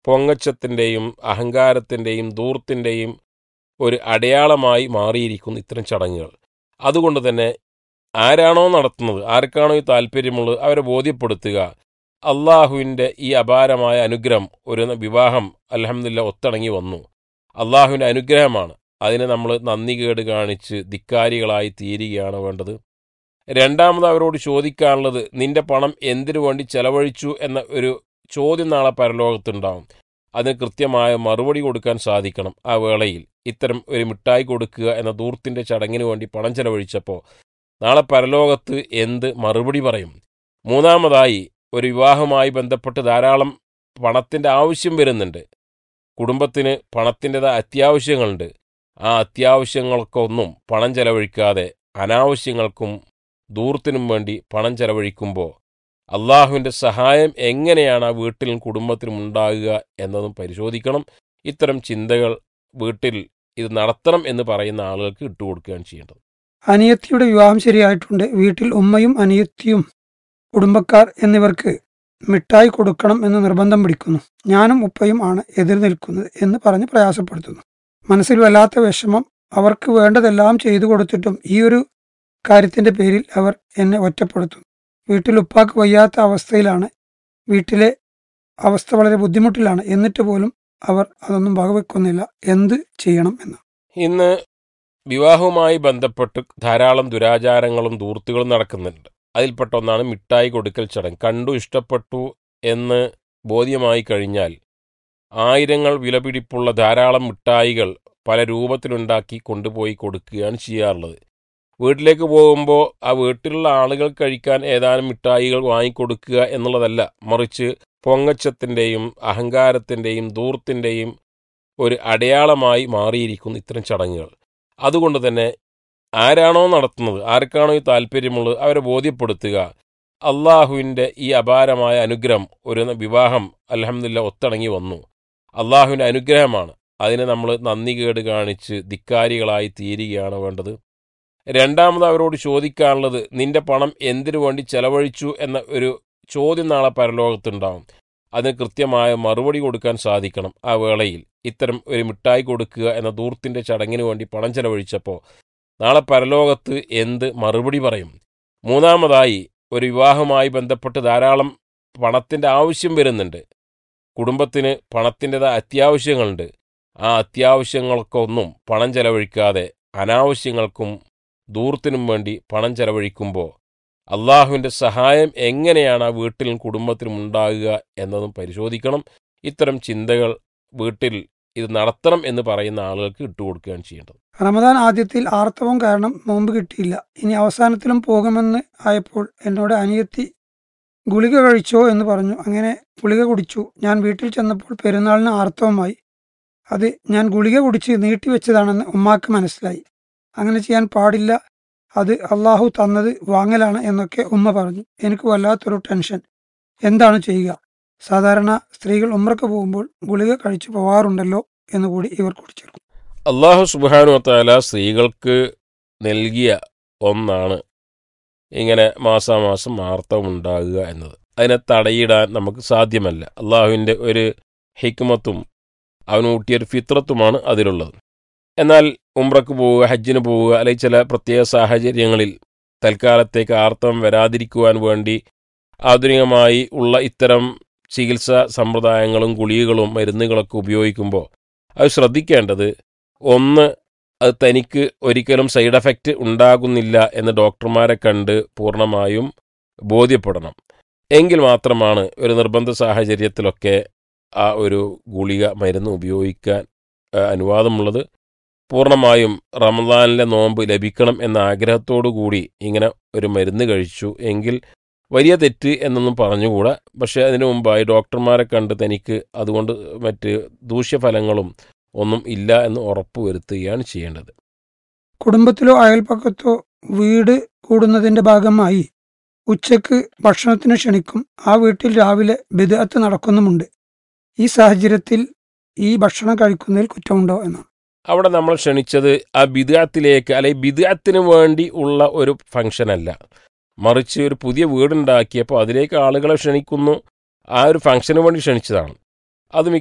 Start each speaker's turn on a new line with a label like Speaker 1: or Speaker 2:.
Speaker 1: പൊങ്ങച്ചത്തിൻ്റെയും അഹങ്കാരത്തിൻ്റെയും ദൂർത്തിൻ്റെയും ഒരു അടയാളമായി മാറിയിരിക്കുന്നു ഇത്തരം ചടങ്ങുകൾ അതുകൊണ്ട് തന്നെ ആരാണോ നടത്തുന്നത് ആർക്കാണോ ഈ താല്പര്യമുള്ളത് അവരെ ബോധ്യപ്പെടുത്തുക അള്ളാഹുവിൻ്റെ ഈ അപാരമായ അനുഗ്രഹം ഒരു വിവാഹം അലഹമില്ല ഒത്തിണങ്ങി വന്നു അള്ളാഹുവിൻ്റെ അനുഗ്രഹമാണ് അതിനെ നമ്മൾ നന്ദി കേട് കാണിച്ച് ധിക്കാരികളായി തീരുകയാണ് വേണ്ടത് രണ്ടാമത് അവരോട് ചോദിക്കാനുള്ളത് നിന്റെ പണം എന്തിനു വേണ്ടി ചെലവഴിച്ചു എന്ന ഒരു ചോദ്യം നാളെ പരലോകത്തുണ്ടാവും അതിന് കൃത്യമായ മറുപടി കൊടുക്കാൻ സാധിക്കണം ആ വേളയിൽ ഇത്തരം ഒരു മിഠായി കൊടുക്കുക എന്ന ദൂർത്തിൻ്റെ ചടങ്ങിന് വേണ്ടി പണം ചെലവഴിച്ചപ്പോൾ നാളെ പരലോകത്ത് എന്ത് മറുപടി പറയും മൂന്നാമതായി ഒരു വിവാഹവുമായി ബന്ധപ്പെട്ട് ധാരാളം പണത്തിൻ്റെ ആവശ്യം വരുന്നുണ്ട് കുടുംബത്തിന് പണത്തിൻ്റെതായ അത്യാവശ്യങ്ങളുണ്ട് ആ അത്യാവശ്യങ്ങൾക്കൊന്നും പണം ചെലവഴിക്കാതെ അനാവശ്യങ്ങൾക്കും ദൂർത്തിനും വേണ്ടി പണം ചെലവഴിക്കുമ്പോൾ അള്ളാഹുവിൻ്റെ സഹായം എങ്ങനെയാണ് ആ വീട്ടിലും കുടുംബത്തിലും ഉണ്ടാകുക എന്നതും പരിശോധിക്കണം ഇത്തരം ചിന്തകൾ വീട്ടിൽ ഇത് നടത്തണം എന്ന് പറയുന്ന ആളുകൾക്ക് ഇട്ടുകൊടുക്കുകയാണ് ചെയ്യേണ്ടത്
Speaker 2: അനിയത്തിയുടെ വിവാഹം ശരിയായിട്ടുണ്ട് വീട്ടിൽ ഉമ്മയും അനിയത്തിയും കുടുംബക്കാർ എന്നിവർക്ക് മിഠായി കൊടുക്കണം എന്ന് നിർബന്ധം പിടിക്കുന്നു ഞാനും ഉപ്പയും ആണ് എതിർ നിൽക്കുന്നത് എന്ന് പറഞ്ഞ് പ്രയാസപ്പെടുത്തുന്നു മനസ്സിൽ വല്ലാത്ത വിഷമം അവർക്ക് വേണ്ടതെല്ലാം ചെയ്തു കൊടുത്തിട്ടും ഈ ഒരു കാര്യത്തിന്റെ പേരിൽ അവർ എന്നെ ഒറ്റപ്പെടുത്തുന്നു വീട്ടിൽ ഉപ്പാക്ക് വയ്യാത്ത അവസ്ഥയിലാണ് വീട്ടിലെ അവസ്ഥ വളരെ ബുദ്ധിമുട്ടിലാണ് എന്നിട്ട് പോലും അവർ അതൊന്നും വകവെക്കുന്നില്ല എന്ത് ചെയ്യണം എന്ന്
Speaker 1: ഇന്ന് വിവാഹവുമായി ബന്ധപ്പെട്ട് ധാരാളം ദുരാചാരങ്ങളും ദൂർത്തുകളും നടക്കുന്നുണ്ട് അതിൽപ്പെട്ട ഒന്നാണ് മിഠായി കൊടുക്കൽ ചടങ്ങ് കണ്ടു ഇഷ്ടപ്പെട്ടു എന്ന് ബോധ്യമായി കഴിഞ്ഞാൽ ആയിരങ്ങൾ വിലപിടിപ്പുള്ള ധാരാളം മിഠായികൾ പല രൂപത്തിലുണ്ടാക്കി കൊണ്ടുപോയി കൊടുക്കുകയാണ് ചെയ്യാറുള്ളത് വീട്ടിലേക്ക് പോകുമ്പോൾ ആ വീട്ടിലുള്ള ആളുകൾ കഴിക്കാൻ ഏതാനും മിഠായികൾ വാങ്ങിക്കൊടുക്കുക എന്നുള്ളതല്ല മറിച്ച് പൊങ്ങച്ചത്തിൻ്റെയും അഹങ്കാരത്തിൻ്റെയും ദൂർത്തിൻ്റെയും ഒരു അടയാളമായി മാറിയിരിക്കുന്നു ഇത്തരം ചടങ്ങുകൾ അതുകൊണ്ട് തന്നെ ആരാണോ നടത്തുന്നത് ആർക്കാണോ ഈ താല്പര്യമുള്ളത് അവരെ ബോധ്യപ്പെടുത്തുക അള്ളാഹുവിൻ്റെ ഈ അപാരമായ അനുഗ്രഹം ഒരു വിവാഹം അലഹമില്ല ഒത്തിണങ്ങി വന്നു അള്ളാഹുവിൻ്റെ അനുഗ്രഹമാണ് അതിനെ നമ്മൾ നന്ദി കേട് കാണിച്ച് ധിക്കാരികളായി തീരുകയാണ് വേണ്ടത് രണ്ടാമത് അവരോട് ചോദിക്കാനുള്ളത് നിന്റെ പണം എന്തിനു വേണ്ടി ചെലവഴിച്ചു എന്ന ഒരു ചോദ്യം നാളെ പരലോകത്തുണ്ടാവും അതിന് കൃത്യമായ മറുപടി കൊടുക്കാൻ സാധിക്കണം ആ വേളയിൽ ഇത്തരം ഒരു മിഠായി കൊടുക്കുക എന്ന ദൂർത്തിൻ്റെ ചടങ്ങിന് വേണ്ടി പണം ചെലവഴിച്ചപ്പോൾ നാളെ പരലോകത്ത് എന്ത് മറുപടി പറയും മൂന്നാമതായി ഒരു വിവാഹവുമായി ബന്ധപ്പെട്ട് ധാരാളം പണത്തിൻ്റെ ആവശ്യം വരുന്നുണ്ട് കുടുംബത്തിന് പണത്തിൻ്റെതായ അത്യാവശ്യങ്ങളുണ്ട് ആ അത്യാവശ്യങ്ങൾക്കൊന്നും പണം ചെലവഴിക്കാതെ അനാവശ്യങ്ങൾക്കും ദൂർത്തിനും വേണ്ടി പണം ചെലവഴിക്കുമ്പോൾ അള്ളാഹുവിൻ്റെ സഹായം എങ്ങനെയാണ് ആ വീട്ടിലും കുടുംബത്തിലും ഉണ്ടാകുക എന്നതും പരിശോധിക്കണം ഇത്തരം ചിന്തകൾ വീട്ടിൽ ഇത് നടത്തണം എന്ന് പറയുന്ന ആളുകൾക്ക് ഇട്ടുകൊടുക്കുകയാണ് ചെയ്യേണ്ടത്
Speaker 2: റമദാൻ ആദ്യത്തിൽ ആർത്തവം കാരണം നോമ്പ് കിട്ടിയില്ല ഇനി അവസാനത്തിലും പോകുമെന്ന് ആയപ്പോൾ എന്നോട് അനിയത്തി ഗുളിക കഴിച്ചോ എന്ന് പറഞ്ഞു അങ്ങനെ ഗുളിക കുടിച്ചു ഞാൻ വീട്ടിൽ ചെന്നപ്പോൾ പെരുന്നാളിന് ആർത്തവമായി അത് ഞാൻ ഗുളിക കുടിച്ച് നീട്ടിവെച്ചതാണെന്ന് ഉമ്മാക്ക് മനസ്സിലായി അങ്ങനെ ചെയ്യാൻ പാടില്ല അത് അള്ളാഹു തന്നത് വാങ്ങലാണ് എന്നൊക്കെ ഉമ്മ പറഞ്ഞു എനിക്ക് വല്ലാത്തൊരു ടെൻഷൻ എന്താണ് ചെയ്യുക സാധാരണ സ്ത്രീകൾ ഉമ്രക്ക് പോകുമ്പോൾ ഗുളിക കഴിച്ചു പോവാറുണ്ടല്ലോ എന്നുകൂടി ഇവർ കൂടിച്ചേർക്കും
Speaker 1: അള്ളാഹു സുബാനു താല സ്ത്രീകൾക്ക് നൽകിയ ഒന്നാണ് ഇങ്ങനെ മാസാമാസം ആർത്തവം ഉണ്ടാകുക എന്നത് അതിനെ തടയിടാൻ നമുക്ക് സാധ്യമല്ല അള്ളാഹുവിൻ്റെ ഒരു ഹിക്മത്തും അവന് കൂട്ടിയൊരു ഫിത്രത്തുമാണ് അതിലുള്ളത് എന്നാൽ ഉംറക്ക് പോവുക ഹജ്ജിന് പോവുക അല്ലെങ്കിൽ ചില പ്രത്യേക സാഹചര്യങ്ങളിൽ തൽക്കാലത്തേക്ക് ആർത്തവം വരാതിരിക്കുവാൻ വേണ്ടി ആധുനികമായി ഉള്ള ഇത്തരം ചികിത്സാ സമ്പ്രദായങ്ങളും ഗുളികകളും മരുന്നുകളൊക്കെ ഉപയോഗിക്കുമ്പോൾ അത് ശ്രദ്ധിക്കേണ്ടത് ഒന്ന് അത് തനിക്ക് ഒരിക്കലും സൈഡ് എഫക്റ്റ് ഉണ്ടാകുന്നില്ല എന്ന് ഡോക്ടർമാരെ കണ്ട് പൂർണ്ണമായും ബോധ്യപ്പെടണം എങ്കിൽ മാത്രമാണ് ഒരു നിർബന്ധ സാഹചര്യത്തിലൊക്കെ ആ ഒരു ഗുളിക മരുന്ന് ഉപയോഗിക്കാൻ ആ, അനുവാദമുള്ളത് പൂർണ്ണമായും റമദാനിലെ നോമ്പ് ലഭിക്കണം എന്ന ആഗ്രഹത്തോടു കൂടി ഇങ്ങനെ ഒരു മരുന്ന് കഴിച്ചു എങ്കിൽ വലിയ തെറ്റ് എന്നൊന്നും പറഞ്ഞുകൂടാ പക്ഷേ അതിനു മുമ്പായി ഡോക്ടർമാരെ കണ്ട് തനിക്ക് അതുകൊണ്ട് മറ്റ് ദൂഷ്യഫലങ്ങളും ഒന്നും ഇല്ല എന്ന് ഉറപ്പുവരുത്തുകയാണ് ചെയ്യേണ്ടത്
Speaker 2: കുടുംബത്തിലോ അയൽപ്പക്കത്തോ വീട് കൂടുന്നതിന്റെ ഭാഗമായി ഉച്ചക്ക് ഭക്ഷണത്തിന് ക്ഷണിക്കും ആ വീട്ടിൽ രാവിലെ ബിദഅത്ത് നടക്കുന്നുമുണ്ട് ഈ സാഹചര്യത്തിൽ ഈ ഭക്ഷണം കഴിക്കുന്നതിൽ കുറ്റമുണ്ടോ എന്നാണ്
Speaker 1: അവിടെ നമ്മൾ ക്ഷണിച്ചത് ആ ബിദാത്തിലേക്ക് അല്ലെങ്കിൽ ബിദാത്തിന് വേണ്ടി ഉള്ള ഒരു ഫംഗ്ഷൻ അല്ല മറിച്ച് ഒരു പുതിയ വീടുണ്ടാക്കിയപ്പോൾ അതിലേക്ക് ആളുകളെ ക്ഷണിക്കുന്നു ആ ഒരു ഫംഗ്ഷന് വേണ്ടി ക്ഷണിച്ചതാണ് അത്